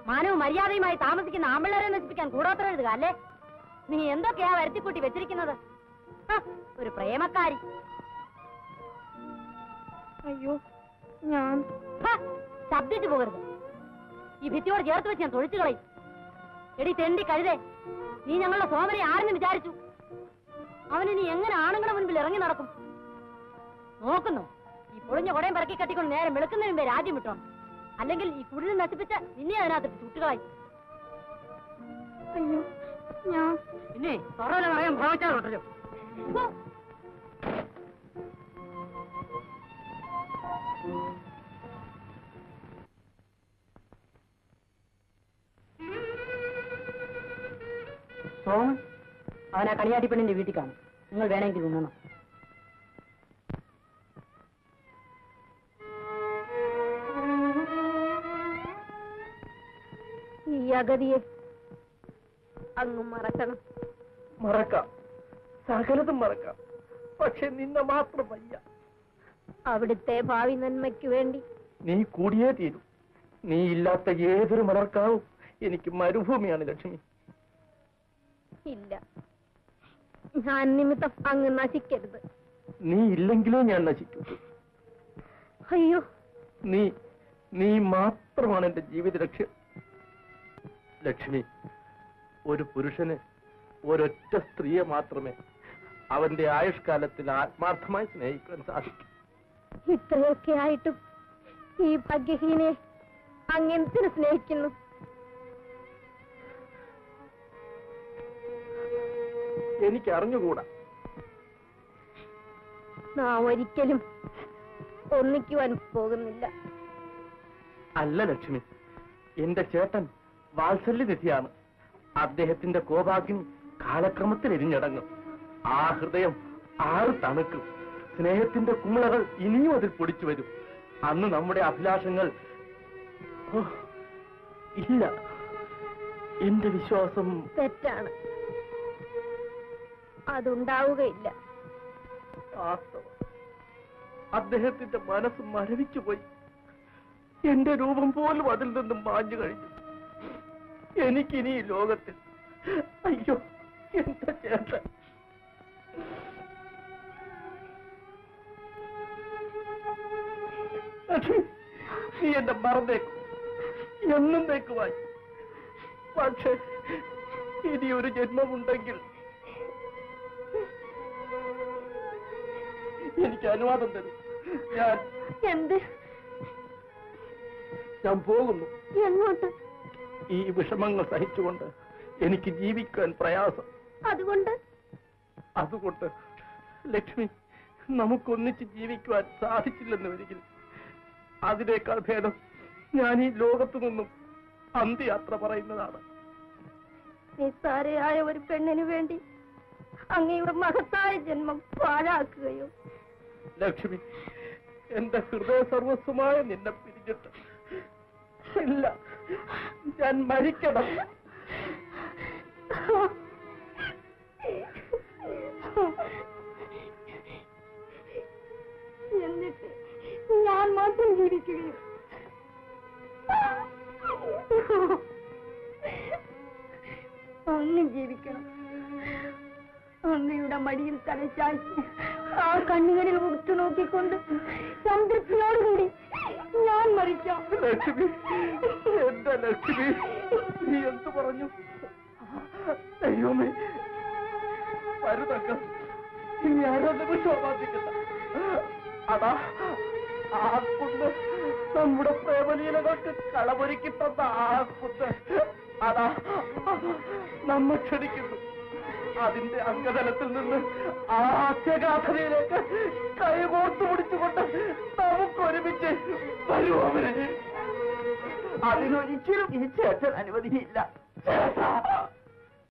മാനവും മര്യാദയുമായി താമസിക്കുന്ന ആമ്പിള്ളേരെ നശിപ്പിക്കാൻ കൂടോത്ര എഴുതുക അല്ലേ നീ എന്തൊക്കെയാ വരുത്തിക്കൂട്ടി വെച്ചിരിക്കുന്നത് ഹ, ഒരു പ്രേമക്കാരി അയ്യോ ഞാൻ ഹ, ശബ്ദിച്ചു പോകരുത് ഈ ഭിത്തിയോട് ചേർത്ത് വെച്ച് ഞാൻ തൊഴിച്ചു കളയും എടി തെണ്ടി കഴുതേ നീ ഞങ്ങളുടെ സോമനെ ആരെന്ന് വിചാരിച്ചു അവന് നീ എങ്ങനെ ആണുങ്ങളുടെ മുൻപിൽ ഇറങ്ങി നടക്കും നോക്കുന്നു ഈ പൊളിഞ്ഞ കുടയും പിറക്കി കെട്ടിക്കൊണ്ട് നേരം വെളുക്കുന്നതിന് മുമ്പേ രാജ്യം വിട്ടോ അല്ലെങ്കിൽ ഈ കുടിൽ നശിപ്പിച്ച നിന്നെ അതിനകത്ത് ചുട്ടുകളായി അയ്യോ ഞാൻ പിന്നെ തുറവില പറയാൻ ഭാവിച്ചാലുണ്ടല്ലോ സോമൻ അവൻ ആ കണിയാട്ടി പെണ്ണിന്റെ വീട്ടിൽ കാണും നിങ്ങൾ വേണമെങ്കിൽ ഉണ്ണണം ഈ അഗതിയെ അങ്ങ് മറക്കണം മറക്കാം സകലതും മറക്കാം പക്ഷെ നിന്നെ മാത്രം വയ്യ അവിടുത്തെ ഭാവി നന്മയ്ക്ക് വേണ്ടി നീ കൂടിയേ തീരൂ നീ ഇല്ലാത്ത ഏതൊരു മലർക്കാവും എനിക്ക് മരുഭൂമിയാണ് ലക്ഷ്മി ഇല്ല ഞാൻ നിമിത്തം അങ്ങ് നശിക്കരുത് നീ ഇല്ലെങ്കിലേ ഞാൻ നശിക്കൂ അയ്യോ നീ നീ മാത്രമാണ് എന്റെ ജീവിത ലക്ഷ്യം ലക്ഷ്മി ഒരു പുരുഷന് ഒരൊറ്റ സ്ത്രീയെ മാത്രമേ അവന്റെ ആയുഷ്കാലത്തിൽ ആത്മാർത്ഥമായി സ്നേഹിക്കാൻ സാധിക്കൂ ഇത്രയൊക്കെ ആയിട്ടും ഈ ഭാഗ്യഹീനെ അങ്ങെന്തിനു സ്നേഹിക്കുന്നു എനിക്ക് അറിഞ്ഞുകൂടാ നാം ഒരിക്കലും ഒന്നിക്കുവാൻ പോകുന്നില്ല അല്ല ലക്ഷ്മി എന്റെ ചേട്ടൻ വാത്സല്യനിധിയാണ് അദ്ദേഹത്തിന്റെ കോപാഗ്നി കാലക്രമത്തിൽ എരിഞ്ഞടങ്ങും ആ ഹൃദയം ആറ് തണുക്കും സ്നേഹത്തിന്റെ കുമിളകൾ ഇനിയും അതിൽ പൊടിച്ചു വരും അന്ന് നമ്മുടെ അഭിലാഷങ്ങൾ ഓ, ഇല്ല എന്റെ വിശ്വാസം തെറ്റാണ് അതുണ്ടാവുകയില്ല വാസ്തവം അദ്ദേഹത്തിന്റെ മനസ്സ് മരവിച്ചു പോയി എന്റെ രൂപം പോലും അതിൽ നിന്നും മാഞ്ഞു കഴിഞ്ഞു എനിക്കിനി ഈ ലോകത്തിൽ അയ്യോ എന്റെ ചേട്ടൻ ലക്ഷ്മി, നീ എന്നെ മറന്നേക്കും എന്നും തേക്കുവായി പക്ഷേ ഇനി ഒരു ജന്മമുണ്ടെങ്കിൽ എനിക്ക് അനുവാദം തരും ഞാൻ എന്ത് ഞാൻ പോകുന്നു എങ്ങോട്ട് ഈ വിഷമങ്ങൾ സഹിച്ചുകൊണ്ട് എനിക്ക് ജീവിക്കാൻ പ്രയാസം അതുകൊണ്ട് അതുകൊണ്ട് ലക്ഷ്മി നമുക്കൊന്നിച്ച് ജീവിക്കുവാൻ സാധിച്ചില്ലെന്ന് വരികിൽ അതിനേക്കാൾ ഭേദം ഞാൻ ഈ ലോകത്തു നിന്നും അന്ത്യയാത്ര പറയുന്നതാണ് നിസ്സാരയായ ഒരു പെണ്ണിനു വേണ്ടി അങ്ങയുടെ മഹത്തായ ജന്മം പാഴാക്കുകയോ ലക്ഷ്മി എന്റെ ഹൃദയ സർവസ്വമായ നിന്നെ പിരിഞ്ഞിട്ട് ഇല്ല ഞാൻ മരിക്കണം എന്നിട്ട് ഞാൻ മാത്രം ജീവിക്കുകയും അങ്ങ് ജീവിക്കണം അങ്ങയുടെ മടിയിൽ തലച്ചാഴ്ച ആ കണ്ണുകളിൽ ഉറ്റുനോക്കിക്കൊണ്ട് സംതൃപ്തിയോടുകൂടി ഞാൻ മരിക്കാം ലക്ഷ്മി എന്റെ ലക്ഷ്മി നീ എന്ത് പറഞ്ഞു ദൈവമേ വരുതക്ക ഇനി ആരോഗ്യം ശോഭാദിക്കണ്ട അതാ ആ കുന്ന് നമ്മുടെ പ്രേമലീലകൾക്ക് കളമൊരുക്കി തന്ന ആ കുന്ന് അതാ നമ്മെ ക്ഷണിക്കുന്നു അതിന്റെ അംഗതലത്തിൽ നിന്ന് ആ അത്യഗാഥനയിലേക്ക് കൈകോർത്ത് പിടിച്ചുകൊണ്ട് നമുക്ക് ഒരുമിച്ച് വരൂ അവരെ അതിനൊരിക്കലും ഈ ചേട്ടൻ അനുമതിയില്ല ചേട്ടാ